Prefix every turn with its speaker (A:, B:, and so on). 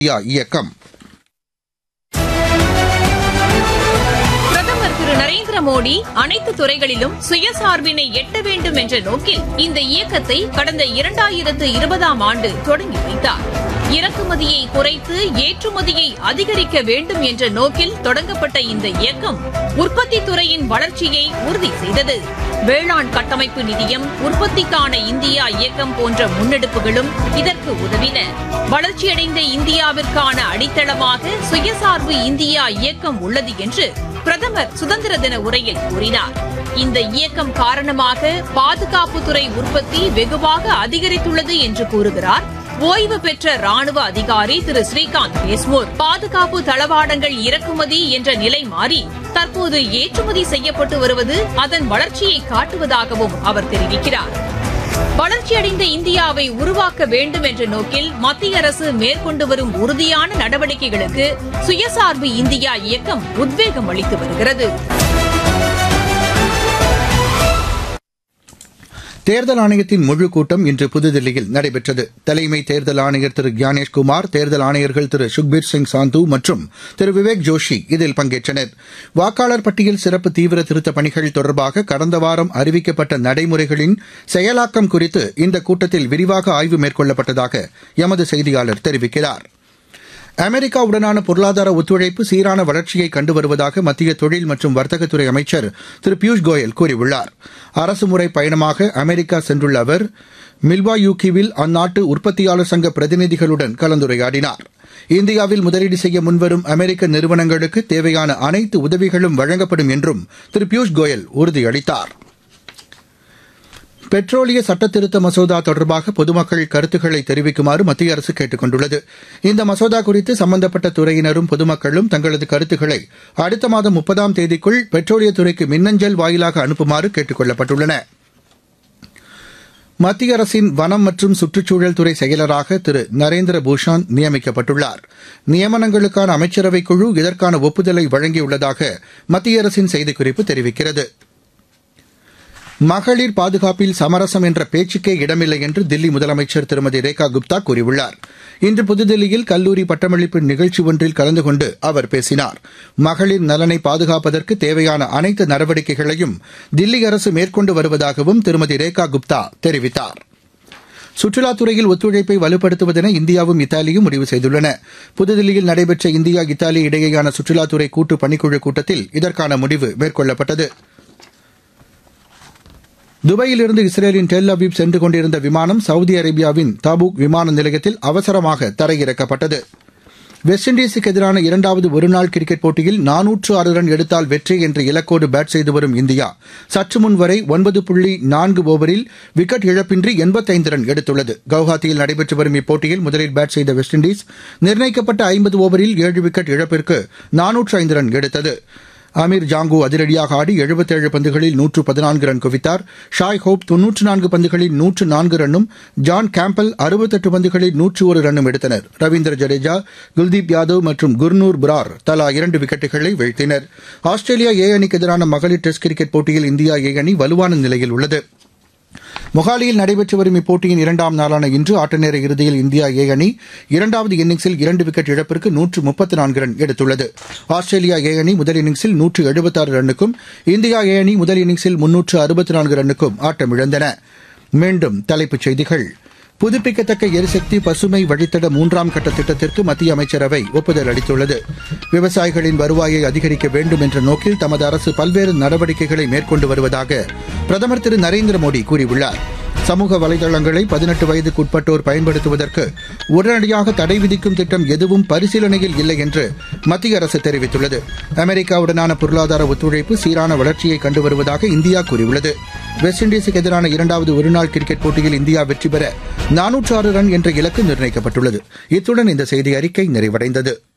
A: India இயக்கம்
B: பிரதமர் திரு நரேந்திர மோடி அனைத்து துறைகளிலும் சுயசார்பினை எட்ட வேண்டும் என்ற நோக்கில் இந்த இயக்கத்தை கடந்த இரண்டாயிரத்து இருபதாம் ஆண்டு தொடங்கி வைத்தார் இறக்குமதியை குறைத்து ஏற்றுமதியை அதிகரிக்க வேண்டும் என்ற நோக்கில் தொடங்கப்பட்ட இந்த இயக்கம் உற்பத்தி துறையின் வளர்ச்சியை உறுதி செய்தது வேளாண் கட்டமைப்பு நிதியம் உற்பத்திக்கான இந்தியா இயக்கம் போன்ற முன்னெடுப்புகளும் இதற்கு உதவின வளர்ச்சியடைந்த இந்தியாவிற்கான அடித்தளமாக சுயசார்பு இந்தியா இயக்கம் உள்ளது என்று பிரதமர் சுதந்திர தின உரையில் கூறினார் இந்த இயக்கம் காரணமாக பாதுகாப்புத்துறை உற்பத்தி வெகுவாக அதிகரித்துள்ளது என்று கூறுகிறார் ஓய்வு பெற்ற ராணுவ அதிகாரி திரு ஸ்ரீகாந்த் தேஸ்முர் பாதுகாப்பு தளவாடங்கள் இறக்குமதி என்ற நிலை மாறி தற்போது ஏற்றுமதி செய்யப்பட்டு வருவது அதன் வளர்ச்சியை காட்டுவதாகவும் அவர் தெரிவிக்கிறார் வளர்ச்சியடைந்த இந்தியாவை உருவாக்க வேண்டும் என்ற நோக்கில் மத்திய அரசு மேற்கொண்டு வரும் உறுதியான நடவடிக்கைகளுக்கு சுயசார்பு இந்தியா இயக்கம் உத்வேகம் அளித்து வருகிறது
A: தேர்தல் ஆணையத்தின் முழு கூட்டம் இன்று புதுதில்லியில் நடைபெற்றது தலைமை தேர்தல் ஆணையர் திரு கியானேஷ்குமார் தேர்தல் ஆணையர்கள் திரு சுக்பீர் சிங் சாந்து மற்றும் திரு விவேக் ஜோஷி இதில் பங்கேற்றனர் வாக்காளர் பட்டியல் சிறப்பு தீவிர திருத்தப் பணிகள் தொடர்பாக கடந்த வாரம் அறிவிக்கப்பட்ட நடைமுறைகளின் செயலாக்கம் குறித்து இந்த கூட்டத்தில் விரிவாக ஆய்வு மேற்கொள்ளப்பட்டதாக எமது செய்தியாளர் தெரிவிக்கிறார் அமெரிக்காவுடனான பொருளாதார ஒத்துழைப்பு சீரான வளர்ச்சியை கண்டு வருவதாக மத்திய தொழில் மற்றும் வர்த்தகத்துறை அமைச்சர் திரு பியூஷ் கோயல் கூறியுள்ளார் அரசுமுறை பயணமாக அமெரிக்கா சென்றுள்ள அவர் மில்வாயூக்கிவில் அந்நாட்டு உற்பத்தியாளர் சங்க பிரதிநிதிகளுடன் கலந்துரையாடினார் இந்தியாவில் முதலீடு செய்ய முன்வரும் அமெரிக்க நிறுவனங்களுக்கு தேவையான அனைத்து உதவிகளும் வழங்கப்படும் என்றும் திரு பியூஷ் கோயல் உறுதியளித்தார் பெட்ரோலிய சட்டத்திருத்த மசோதா தொடர்பாக பொதுமக்கள் கருத்துக்களை தெரிவிக்குமாறு மத்திய அரசு கேட்டுக் கொண்டுள்ளது இந்த மசோதா குறித்து சம்பந்தப்பட்ட துறையினரும் பொதுமக்களும் தங்களது கருத்துக்களை அடுத்த மாதம் முப்பதாம் தேதிக்குள் பெட்ரோலியத்துறைக்கு மின்னஞ்சல் வாயிலாக அனுப்புமாறு கேட்டுக் கொள்ளப்பட்டுள்ளன மத்திய அரசின் வனம் மற்றும் சுற்றுச்சூழல் துறை செயலராக திரு நரேந்திர பூஷான் நியமிக்கப்பட்டுள்ளார் நியமனங்களுக்கான அமைச்சரவைக் குழு இதற்கான ஒப்புதலை வழங்கியுள்ளதாக மத்திய அரசின் செய்திக்குறிப்பு தெரிவிக்கிறது மகளிர் பாதுகாப்பில் சமரசம் என்ற பேச்சுக்கே இடமில்லை என்று தில்லி முதலமைச்சர் திருமதி ரேகா குப்தா கூறியுள்ளார் இன்று புதுதில்லியில் கல்லூரி பட்டமளிப்பு நிகழ்ச்சி ஒன்றில் கலந்து கொண்டு அவர் பேசினார் மகளிர் நலனை பாதுகாப்பதற்கு தேவையான அனைத்து நடவடிக்கைகளையும் தில்லி அரசு மேற்கொண்டு வருவதாகவும் திருமதி ரேகா குப்தா தெரிவித்தார் சுற்றுலாத்துறையில் ஒத்துழைப்பை வலுப்படுத்துவதென இந்தியாவும் இத்தாலியும் முடிவு செய்துள்ளன புதுதில்லியில் நடைபெற்ற இந்தியா இத்தாலி இடையேயான சுற்றுலாத்துறை கூட்டு பணிக்குழு கூட்டத்தில் இதற்கான முடிவு மேற்கொள்ளப்பட்டது துபாயிலிருந்து இஸ்ரேலின் டெல் அபீப் சென்று கொண்டிருந்த விமானம் சவுதி அரேபியாவின் தாபூக் விமான நிலையத்தில் அவசரமாக தரையிறக்கப்பட்டது வெஸ்ட் இண்டீஸுக்கு எதிரான இரண்டாவது ஒருநாள் கிரிக்கெட் போட்டியில் நானூற்று ஆறு ரன் எடுத்தால் வெற்றி என்ற இலக்கோடு பேட் செய்து வரும் இந்தியா சற்று முன் வரை ஒன்பது புள்ளி நான்கு ஓவரில் விக்கெட் இழப்பின்றி எண்பத்தைந்து ரன் எடுத்துள்ளது கவுஹாத்தியில் நடைபெற்று வரும் இப்போட்டியில் முதலில் பேட் செய்த வெஸ்ட் இண்டீஸ் நிர்ணயிக்கப்பட்ட ஐம்பது ஓவரில் ஏழு விக்கெட் இழப்பிற்கு நானூற்று ஐந்து ரன் எடுத்தது அமீர் ஜாங்கோ அதிரடியாக ஆடி எழுபத்தேழு பந்துகளில் நூற்று பதினான்கு ரன் குவித்தார் ஷாய் ஹோப் தொன்னூற்று நான்கு பந்துகளில் நூற்று நான்கு ரன்னும் ஜான் கேம்பல் அறுபத்தெட்டு பந்துகளில் நூற்று ஒரு ரன்னும் எடுத்தனர் ரவீந்திர ஜடேஜா குல்தீப் யாதவ் மற்றும் குர்னூர் புரார் தலா இரண்டு விக்கெட்டுகளை வீழ்த்தினர் ஆஸ்திரேலியா ஏ அணிக்கு எதிரான மகளிர் டெஸ்ட் கிரிக்கெட் போட்டியில் இந்தியா ஏ அணி வலுவான நிலையில் உள்ளது மொஹாலியில் நடைபெற்று வரும் இப்போட்டியின் இரண்டாம் நாளான இன்று ஆட்டநேர இறுதியில் இந்தியா ஏ அணி இரண்டாவது இன்னிங்ஸில் இரண்டு விக்கெட் இழப்பிற்கு நூற்று முப்பத்து நான்கு ரன் எடுத்துள்ளது ஆஸ்திரேலியா ஏ அணி முதல் இன்னிங்ஸில் நூற்று எழுபத்தாறு ரன்னுக்கும் இந்தியா ஏ அணி முதல் இன்னிங்ஸில் முன்னூற்று அறுபத்தி நான்கு ரன்னுக்கும் ஆட்டமிழந்தன மீண்டும் தலைப்புச் செய்திகள் புதுப்பிக்கத்தக்க எரிசக்தி பசுமை வழித்தட மூன்றாம் கட்ட திட்டத்திற்கு மத்திய அமைச்சரவை ஒப்புதல் அளித்துள்ளது விவசாயிகளின் வருவாயை அதிகரிக்க வேண்டும் என்ற நோக்கில் தமது அரசு பல்வேறு நடவடிக்கைகளை மேற்கொண்டு வருவதாக பிரதமர் திரு நரேந்திர மோடி கூறியுள்ளார் சமூக வலைதளங்களை பதினெட்டு வயதுக்குட்பட்டோர் பயன்படுத்துவதற்கு உடனடியாக தடை விதிக்கும் திட்டம் எதுவும் பரிசீலனையில் இல்லை என்று மத்திய அரசு தெரிவித்துள்ளது அமெரிக்காவுடனான பொருளாதார ஒத்துழைப்பு சீரான வளர்ச்சியை கண்டு வருவதாக இந்தியா கூறியுள்ளது வெஸ்ட் இண்டீஸுக்கு எதிரான இரண்டாவது ஒருநாள் கிரிக்கெட் போட்டியில் இந்தியா வெற்றி பெற நானூற்று ஆறு ரன் என்ற இலக்கு நிர்ணயிக்கப்பட்டுள்ளது இத்துடன் இந்த செய்தி அறிக்கை நிறைவடைந்தது